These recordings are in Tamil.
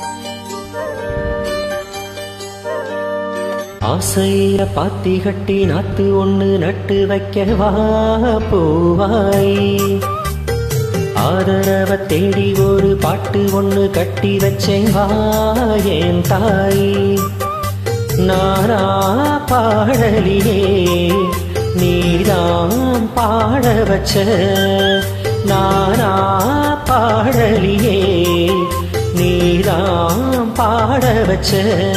ஆசையில பாத்தி கட்டி நாத்து ஒண்ணு நட்டு வைக்கவா பூவாய் ஆதரவ தேடி ஒரு பாட்டு ஒண்ணு கட்டி வச்சேன் வா என் தாய் நானா பாடலியே நீதான் பாட வச்ச நானா பாடலியே நீதான் பாட வச்ச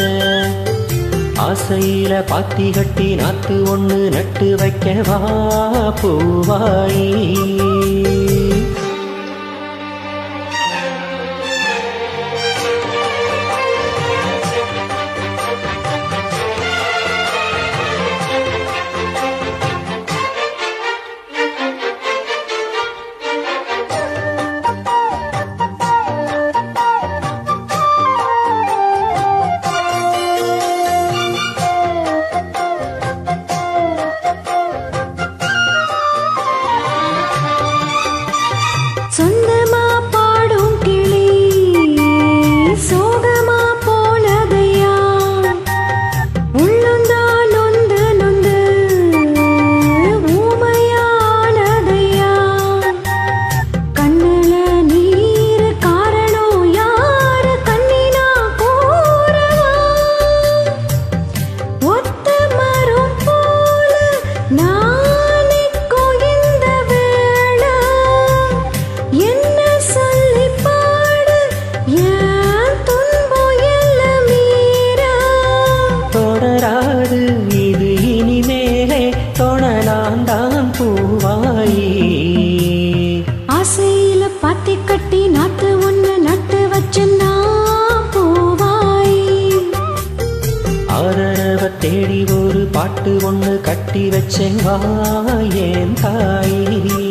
ஆசையில பாத்தி கட்டி நாத்து ஒண்ணு நட்டு வைக்கவா பூவாய் சொந்தமா பாடும் கிளி சோகமா போனதையா உள்ளுந்தான் நொந்து நொந்து ஊமையானதையா கண்ணுல நீர் காரணம் யாரு கண்ணினா கூறவா ஒத்த மரம் போல நாளைக்கும் இந்த வேளை என்ன சொல்லி பாடு ஏன் துன்பம் எல்லாம் மீறா தொடராது இது இனிமேலே தொடலாம் தான் பூவாயி ஆசையில பாத்தி கட்டி நாத்து ஒண்ணு நட்டு வச்சனா பூவாய் ஆதரவ தேடி ஒரு பாட்டு ஒண்ணு கட்டி வச்சேன் வா என் தாய்